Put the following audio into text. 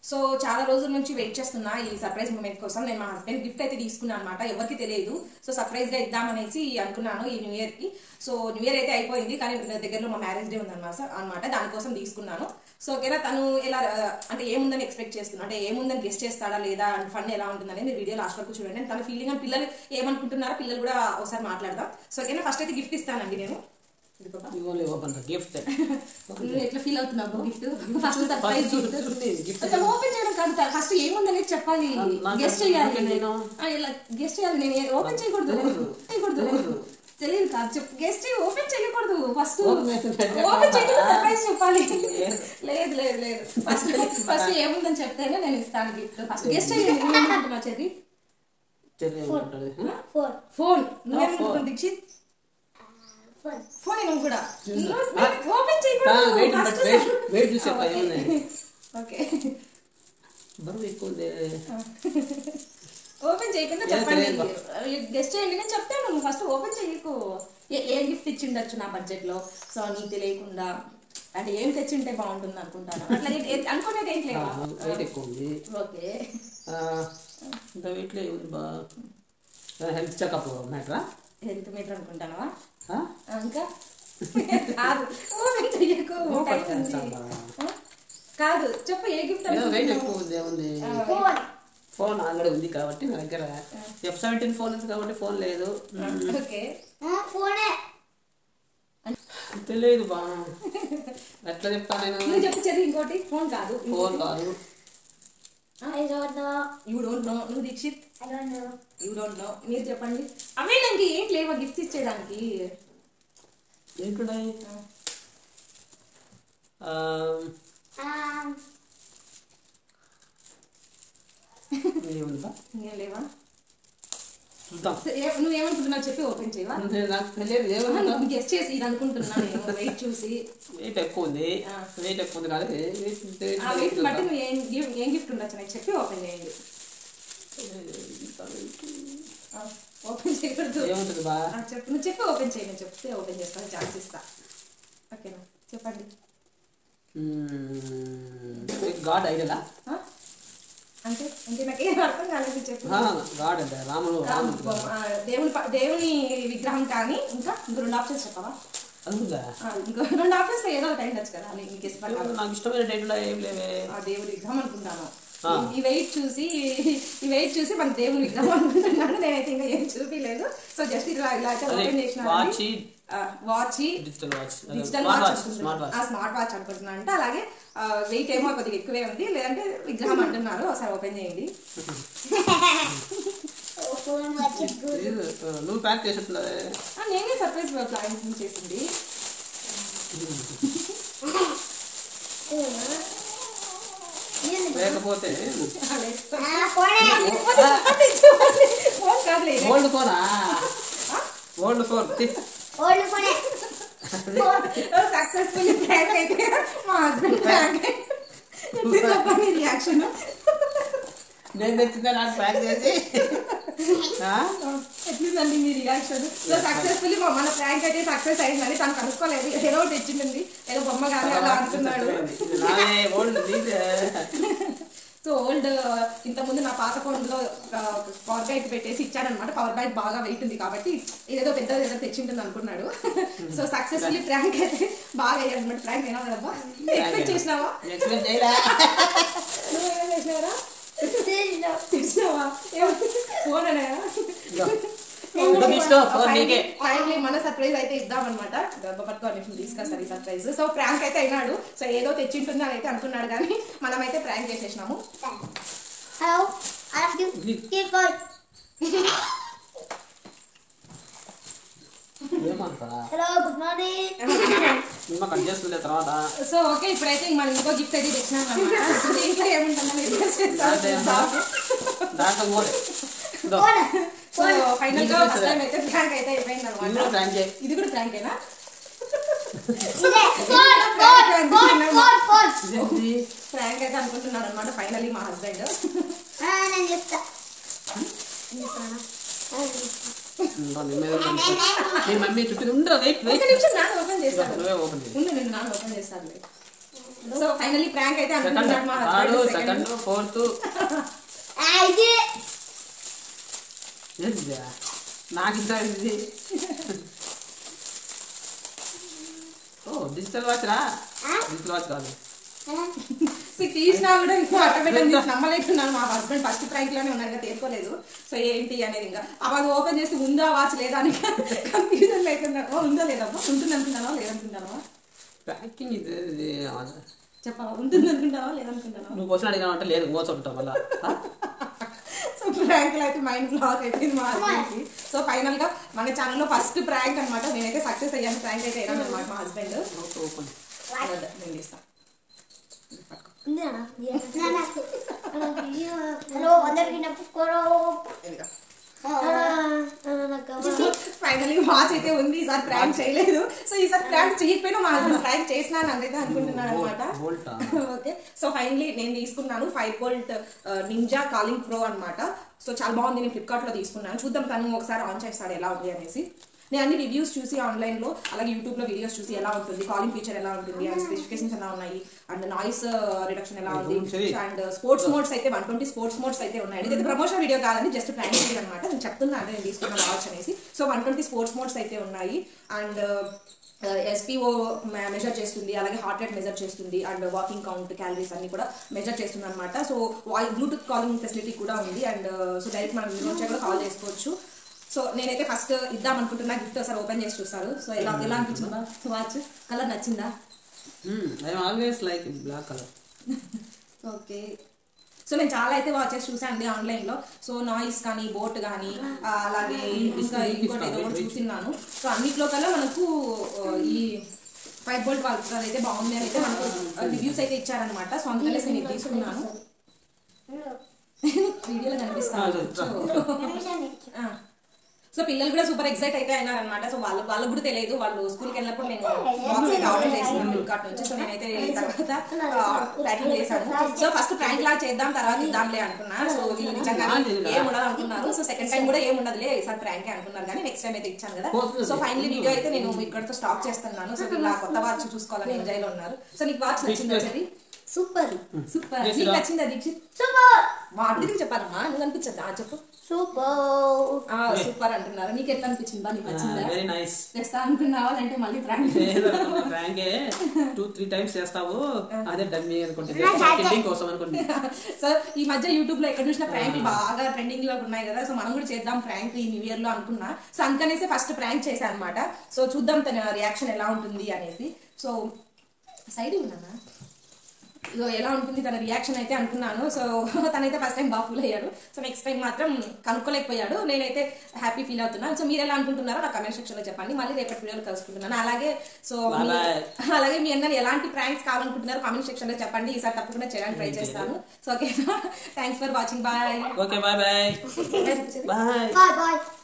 So చాలా రోజుల నుంచి వెయిట్ చేస్తున్నా ఈ సర్ప్రైజ్ మూమెంట్ కోసం నేను మా హస్బెండ్ గిఫ్ట్ అయితే తీసుకున్నాను అనమాట ఎవరికి తెలియదు సో సర్ప్రైజ్ గా ఇద్దామనేసి అనుకున్నాను ఈ న్యూ ఇయర్ కి సో న్యూ ఇయర్ అయితే అయిపోయింది కానీ దగ్గరలో మా మ్యారేజ్ డే ఉందన్నమాట అనమాట దానికోసం తీసుకున్నాను సో ఓకేనా తను ఎలా ఆ, అంటే ఏముందని ఎక్స్పెక్ట్ చేస్తున్నా అంటే ఏముందని గెస్ట్ చేస్తాడా లేదా అండ్ ఫన్ ఎలా ఉంటుందని మీరు వీడియో లాస్ట్ వరకు చూడండి తన ఫీలింగ్ అని పిల్లలు ఏమనుకుంటున్నారో పిల్లలు కూడా ఒకసారి మాట్లాడదాం సో ఓకేనా ఫస్ట్ అయితే గిఫ్ట్ ఇస్తానండి నేను ఇది పాపా. ఓన్లీ ఓపెన్ గిఫ్ట్ నువ్వు ఎట్లా ఫీల్ అవుతున్నావు gift first surprise gift gift అసలు ఓపెన్ చేయడం కాదు ఫస్ట్ ఏముందనేది చెప్పాలి నాకు గెస్ట్ చేయాలి ఓపెన్ చేయను. ఆ, ఇలా గెస్ట్ చేయాలి నేను ఓపెన్ చేయకూడదు తెలియదు. చేయకూడదు తెలియదు. తెలియదు కాదు చెప్పు గెస్ట్ ఓపెన్ చేయకూడదు ఫస్ట్ Open చేయకుండా ఓపెన్ చేయకుండా సర్ప్రైజ్ చెప్పాలి లేదు. లేదు లేదు లేదు ఫస్ట్ ఫస్ట్ ఏముందని చెప్తేనే నేను ఇస్తాను గిఫ్ట్ ఫస్ట్ గెస్ట్ చేయండి నువ్వేమనుకుంటున్నావు చెది తెలియదు ఫోర్ ఫోన్ నువ్వేమనుకుంటున్నావు దీక్షిత్ ఫోర్ ఫోన్ నువ్వు కూడా చిన్న. ఓపెన్ వెయిట్ చేయకూడదు వెయిట్ వెయిట్ చూసి చెప్పా ఏముంది ఓకే బరువు ఎక్కువ ఉంది ఓపెన్ చేయకుండా ఏం చెప్పండి తెలియదు. గెస్ట్ చేయండి నేను చెప్తాను నువ్వు ఫస్ట్ ఓపెన్ చేయకు ఏ- ఏ గిఫ్ట్ ఇచ్చిండొచ్చు నా బడ్జెట్ లో సో నీకు తెలియకుండా అంటే ఏం తెచ్చింటే బాగుంటుంది అనుకుంటాను అట్లా ఏ- ఏ- అనుకునేది ఏం లేవా వెయిట్ ఎక్కువ ఉంది ఓకే ఆ, ఇంకా వెయిట్లో ఏముంది బా హెల్త్ చెకప్ మ్యాటరా హెల్త్ మీటర్ అనుకుంటానవా ఆ? ఆ, ఇంకా కాదు ఓపెన్ చెయ్యకు ఓపెన్ టైం ఉంది. చేస్తావా? ఆ? కాదు చెప్పు ఏ గిఫ్ట్ ఏదో వెయిట్ ఎక్కువ ఉంది ఏముంది ఫోర్ ఫోన్ ఆల్రెడీ ఉంది కాబట్టి నా దగ్గర ఎఫ్ సెవెంటీన్ ఫోన్ ఉంది కాబట్టి ఫోన్ లేదు ఓకే ఫోనే తెలియదు బా ఎట్లా చెప్తా నేను నువ్వు చెప్పు చదివి ఇంకోటి ఫోన్ కాదు ఫోన్ కాదు I don't know you don't know నువ్వు Dikshit I don't know you don't know మీరు చెప్పండి అవే నాకు ఏం లేవా గిఫ్ట్స్ ఇచ్చేదానికి ఏంటున్నాయి ఆ, ఏముంది బా ఏం లేవా చూద్దాం సరే, ఏ- నువ్వు ఏమనుకుంటున్నావు చెప్పి ఓపెన్ చేయవా నేను నాకు తెలియదు ఏముంది నువ్వు గెస్ట్ చేసి ఇది అనుకుంటున్నా నేను వెయిట్ చూసి వెయిట్ ఎక్కువ ఉంది ఆ. వెయిట్ ఎక్కువ ఉంది కానీ వెయిట్ ఆ వెయిట్ బట్టి నువ్వు ఏం గిఫ్ట్ ఏం గిఫ్ట్ ఉండొచ్చు నాకు చెప్పి ఓపెన్ చేయండి ఓపెన్ చేయకూడదు ఏముంటుంది బా ఆ, చెప్పు నువ్వు చెప్పి ఓపెన్ చేయి నేను చెప్తే ఓపెన్ చేసుకొని ఛాన్స్ ఇస్తా ఓకేనా చెప్పండి గాడ్ ఐడలా ఆ? అంటే అంటే నాకు ఏం అర్థం కాలేదు చెప్పు గాడ్ అంటే రాముడు రాముడు బొమ్మ, ఆ, దేవుని ప- దేవుని విగ్రహం కానీ ఇంకా ఇంకో రెండు ఆప్షన్స్ చెప్పవా అందుగా ఆ, ఇంకో రెండు ఆప్షన్స్ ఏదో ఒకటి అయిండొచ్చు కదా నీకు నీకు ఇష్టపడి నాకు ఇష్టమైన డేట్లో ఏం లేవే ఆ దేవుడి విగ్రహం అనుకుంటాను ఆ. ఈ వెయిట్ చూసి ఈ వెయిట్ చూసి మన దేవుని విగ్రహం అనుకుంటున్నాను నేనైతే ఇంకా ఏం చూపించలేదు సో జస్ట్ ఇలా ఇలా అయితే అదే ఓపెన్ చేసిన watch watch digital watch digital smart watch watch smart watch smart watch అనుకుంటున్నాను అంటే అలాగే వెయిట్ ఏమో కొద్దిగా ఎక్కువే ఉంది లేదంటే విగ్రహం అంటున్నారు ఒకసారి ఓపెన్ చేయండి ఫోన్ వచ్చి గుడ్ ఇది, ఆ, నువ్వు ప్యాక్ చేసేట్టున్నదే ఆ, నేనే సర్ప్రైజ్ ప్లాన్ చేసింది లేకపోతే ఫోనే ఫోన్ కాదులే ఓల్డ్ ఫోనా ఓల్డ్ ఫోన్ ఓల్డ్ ఫోనే సక్సెస్ఫుల్ ప్రాంక్ అయితే మా హస్బెండ్ ప్రాంక్ చెప్పండి రియాక్షన్ నేను తెచ్చిందే నాకు ప్యాక్ చేసి ఆ? ఎట్లుందండి మీ రియాక్షన్ సో సక్సెస్ఫుల్లీ మన ప్రాంక్ అయితే సక్సెస్ అయిందని తను కనుక్కోలేదు ఏదో ఒకటి తెచ్చింది ఏదో బొమ్మ కానీ అలా అంటున్నాడు ఇది నాదే ఓల్డ్ నీదే సో ఓల్డ్ ఇంతకుముందు నా పాత ఫోన్లో పవర్ బ్యాంక్ పెట్టేసి ఇచ్చాడనమాట పవర్ బ్యాంక్ బాగా వెయిట్ ఉంది కాబట్టి ఇదేదో పెద్ద ఏదో తెచ్చింటుంది అనుకున్నాడు సో సక్సెస్ఫుల్లీ ప్రాంక్ అయితే బాగా అయ్యాడు అనమాట ప్రాంక్ అయినా కదబ్బా ఎక్స్పెక్ట్ చేసినావా ఎక్స్పెక్ట్ చేయలే నువ్వేం చేసినారా తెచ్చినావా ఫోన్ అనే ఇదిగో తీసుకో ఫోన్ నీకే ఫైనలీ మన సర్ప్రైజ్ అయితే ఇద్దామన్నమాట పట్టుకోవాలి నిమిషం తీసుకొస్తారు ఈ సర్ప్రైజ్ సో ప్రాంక్ అయితే అయినాడు సో ఏదో తెచ్చింటుంది అని అయితే అనుకున్నాడు కానీ మనమైతే ప్రాంక్ చేసేసినాము hello of you hear call ఏమంటా hello good morning cinema cut చేస్తుండే తర్వాత సో ఓకే ఇప్పుడైతే మనం ఇంకో గిఫ్ట్ అయితే తెచ్చినాం అనమాట సో దీంట్లో ఏముంటుందో మీరు guess దాంట్లో ఏమన్నా? చేస్తారు దాంట్లో కూడా ఇదో, సో ఫైనల్ గా ఫస్ట్ టైం అయితే ప్రాంక్ అయితే అయిపోయింది ఇందులో అనమాట ప్రాంక్ చేయి ఇది కూడా ప్రాంకేనా ఇదే phone phone phone phone phone ఇదేంటి ప్రాంక్ అయితే అనుకుంటున్నాడు అనమాట ఫైనలీ మా హస్బెండ్ నేను చెప్తా చెప్తానా ఇంకో నీ మీద ఉంది. నీ మమ్మీ చుట్టూ ఉండరా వెయిట్ ఒక వెయిట్ నిమిషం నాన్న ఓపెన్ చేస్తాను నువ్వే ఓపెన్ చేయి ఉండు నేను నాన్న ఓపెన్ చేస్తాను సో ఫైనల్లీ ప్రాంక్ అయితే సెకండ్ అనుకుంటున్నాడు మా ఆడు husband second second fourth Ah, ఇది ఏంటిదా నాకు ఇంత ఇది ఓ డిజిటల్ వాచ్ రా డిజిటల్ వాచ్ కాదు సో తీసినా కూడా ఇంకా ఆటోమేటిక్ తీసి నమ్మలేకున్నాను మా హస్బెండ్ ఫస్ట్ ప్రాంక్ లోనే ఉన్నాడు కదా తీసుకోలేదు సో ఏంటి అనేది ఇంకా అవి ఓపెన్ చేసి ఉందా వాచ్ లేదా అని కన్ఫ్యూజన్ లేకుండా ఓ, ఉందా లేదమ్మా ఉంటుంది అనుకున్నావా లేదనుకుంటావా ప్యాకింగ్ ఇది ఇది చెప్పవా ఉంటుంది అనుకుంటావా లేదనుకుంటావా నువ్వు క్వశ్చన్ అడిగినా అంటే లేదు మోసం ఉంటావు మళ్ళా ఆ? సో ప్రాంక్ అయితే మైండ్ బ్లాక్ అయిపోయింది మా హస్బెండ్కి సో ఫైనల్ గా మన ఛానల్లో ఫస్ట్ ప్రాంక్ అన్నమాట నేనైతే సక్సెస్ అయ్యాను ప్రాంక్ అయితే అయ్యాను అనమాట మా హస్బెండ్ ఓపెన్ నేను చేస్తాను ఉంది అన్న హలో అందరికి నమస్కారం ఇదిగో. నాకు ఫైనల్లీ వాచ్ అయితే ఉంది ఈసారి ప్రాంక్ చేయలేదు సో ఈసారి ప్రాంక్ చేయకపోయినా మా హస్బెండ్ ప్రాంక్ చేసినాను అయితే అనుకుంటున్నాను అనమాట బోల్టా ఓకే సో ఫైనలీ నేను తీసుకున్నాను Fire Boltt Ninja Calling Pro అన్నమాట సో చాలా బాగుంది నేను ఫ్లిప్కార్ట్లో తీసుకున్నాను చూద్దాం కానీ ఒకసారి ఆన్ చేస్తాడు ఎలా ఉంది అనేసి నేను అన్ని రివ్యూస్ చూసి ఆన్లైన్లో అలాగే యూట్యూబ్లో వీడియోస్ చూసి ఎలా ఉంటుంది కాలింగ్ ఫీచర్ ఎలా ఉంటుంది అండ్ స్పెసిఫికేషన్స్ ఎలా ఉన్నాయి అండ్ నాయిస్ రిడక్షన్ ఎలా ఉంది సరే. అండ్ స్పోర్ట్స్ మోడ్స్ అయితే వన్ ట్వంటీ స్పోర్ట్స్ మోడ్స్ అయితే ఉన్నాయి ఇది ప్రమోషన్ వీడియో కాదని జస్ట్ ప్రాంక్ వీడియో అనమాట నేను చెప్తున్నాను నేను తీసుకున్నాను వాచ్ అనేసి so one twenty sports modes అయితే ఉన్నాయి అండ్ ఎస్పీఓ మెజర్ చేస్తుంది అలాగే హార్ట్ రేట్ మెజర్ చేస్తుంది అండ్ వాకింగ్ కౌంట్ క్యాలరీస్ అన్ని కూడా మెజర్ చేస్తుంది అనమాట సో వాయి బ్లూటూత్ కాలింగ్ ఫెసిలిటీ కూడా ఉంది అండ్ సో డైరెక్ట్ మనం ఇంటి నుంచే కూడా కాల్ చేసుకోవచ్చు సో నేనైతే ఫస్ట్ ఇద్దాం అనుకుంటున్నా గిఫ్ట్ ఒకసారి ఓపెన్ చేసి చూస్తారు సో ఎలా ఎలా అనిపించిందా వాచ్ కలర్ నచ్చిందా I always like black colour okay so నేను చాలా అయితే వాచెస్ చూసాను అండి ఆన్లైన్లో సో నాయిస్ కానీ బోట్ కానీ ఆ, అలాగే ఇంకా ఇంకోటి ఏదో కూడా చూసిన్నాను సో అన్నిట్లో కల్లా మనకు ఆ, ఈ ఫైవ్ బోల్ట్ వాళ్ళ అయితే బాగుంది అని అయితే మనకు రివ్యూస్ అయితే ఇచ్చారనమాట సో అందుకనే నేను ఇది తీసుకున్నాను వీడియోలో కనిపిస్తాను సో ఆ. సో పిల్లలు కూడా సూపర్ ఎక్సైట్ అయితే అయినారు అనమాట సో వాళ్ళ వాళ్ళకి కూడా తెలియదు వాళ్ళు స్కూల్కి వెళ్ళినప్పుడు నేను బాక్స్ అయితే ఆర్డర్ చేసాను ఫ్లిప్కార్ట్ నుంచి సో నేనైతే తర్వాత ప్యాకింగ్ చేశాను సో ఫస్ట్ ప్రాంక్ లా చేద్దాం తర్వాత ఇద్దాంలే అనుకున్నా సో వీళ్ళు నిజంగా ఏం ఉండదు అనుకున్నారు సో సెకండ్ టైం కూడా ఏం ఉండదులే ఈసారి ప్రాంక్ అనుకున్నారు కానీ నెక్స్ట్ టైం అయితే ఇచ్చాను కదా సో ఫైనలీ వీడియో అయితే నేను ఇక్కడతో స్టాప్ చేస్తున్నాను సో వీళ్ళ కొత్త వాచ్ చూసుకోవాలని ఎంజాయ్ లో ఉన్నారు సో నీకు వాచ్ నచ్చిందా చెరి సూపర్ సూపర్ నీకు నచ్చిందా దీక్షిత్ సూపర్ వాటికి చెప్పాలమ్మా నువ్వు అనిపించద్దా చెప్పు సూపర్ ఆ సూపర్ అంటున్నారు నీకు ఎట్లా అనిపించింది బా నీకు నచ్చిందా వెరీ నైస్ తెస్తా అనుకున్నావా అంటే మళ్ళీ ప్రాంక్ ఫ్రాంకే టూ త్రీ టైమ్స్ చేస్తావు అదే డమ్మీ అనుకుంటే కోసం అనుకుంటే సో ఈ మధ్య యూట్యూబ్ లో ఎక్కడ చూసినా ప్రాంక్ బాగా ట్రెండింగ్ లో ఉన్నాయి కదా సో మనం కూడా చేద్దాం ప్రాంక్ ఈ న్యూ ఇయర్ లో అనుకున్నా సో అందుకనేసి ఫస్ట్ ప్రాంక్ చేశాను అనమాట సో చూద్దాం తన రియాక్షన్ ఎలా ఉంటుంది అనేసి సో సైడ్ ఉన్నానా ఇదో ఎలా ఉంటుంది తన రియాక్షన్ అయితే అనుకున్నాను సో తనైతే ఫస్ట్ టైం బాగా ఫీల్ అయ్యాడు సో నెక్స్ట్ టైం మాత్రం కనుక్కోలేకపోయాడు నేనైతే హ్యాపీ ఫీల్ అవుతున్నాను సో మీరు ఎలా అనుకుంటున్నారో నా కమెంట్ సెక్షన్ లో చెప్పండి మళ్ళీ రేపటి వీడియోలో కలుసుకుంటున్నాను అలాగే సో Bye మీ- bye. అలాగే మీ అందరు ఎలాంటి ప్రాంక్స్ కావాలనుకుంటున్నారో కామెంట్ సెక్షన్ లో చెప్పండి ఈసారి తప్పకుండా చేయడానికి ట్రై చేస్తాను so okay thanks for watching bye okay bye bye bye bye bye